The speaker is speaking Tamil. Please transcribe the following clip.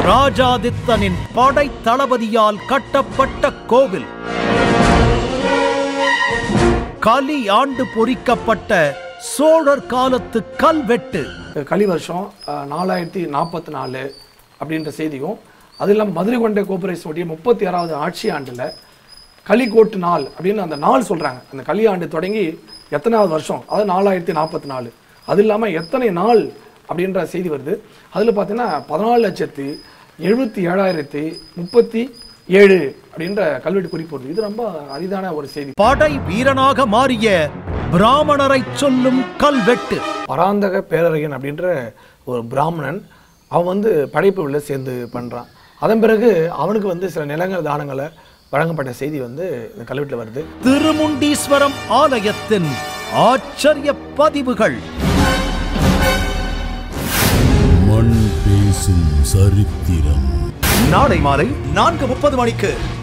ராஜாதித்தனின் படை தளபதியால் கட்டப்பட்ட கோவில் கலி ஆண்டு பொறிக்கப்பட்ட சோழர் காலத்து கல்வெட்டு கலி வருஷம் அஹ், நாலாயிரத்தி நாற்பத்தி நாலு அப்படின்ற செய்தியும் அது இல்லாமல் மதுரை கொண்டை கோபுரேசனுடைய முப்பத்தி ஆறாவது ஆட்சி ஆண்டில் கலிகோட்டு நாள் அப்படின்னு அந்த நாள் சொல்கிறாங்க அந்த கலி ஆண்டு தொடங்கி எத்தனாவது வருஷம் அது நாலாயிரத்தி நாற்பத்தி நாலு அது இல்லாமல் எத்தனை நாள் அப்படின்ற செய்தி வருது அதில் பார்த்தீங்கன்னா பதினாலு லட்சத்தி எழுபத்தி ஏழாயிரத்தி முப்பத்தி ஏழு அப்படின்ற கல்வெட்டு குறிப்பு வருது இது ரொம்ப அரிதான ஒரு செய்தி படை வீரனாக மாறிய பிராமணரை சொல்லும் கல்வெட்டு பராந்தக பேரறிஞன் அப்படின்ற ஒரு பிராமணன் அவன் வந்து படைப்பு உள்ள சேர்ந்து பண்ணுறான் அதன் பிறகு அவனுக்கு வந்து சில நிலங்கள் தானங்களை வழங்கப்பட்ட செய்தி வந்து இந்த கல்வெட்டில் வருது திருமுண்டீஸ்வரம் ஆலயத்தின் ஆச்சரிய பதிவுகள் மண் பேசும் சரித்திரம் நாளை மாலை நான்கு முப்பது மணிக்கு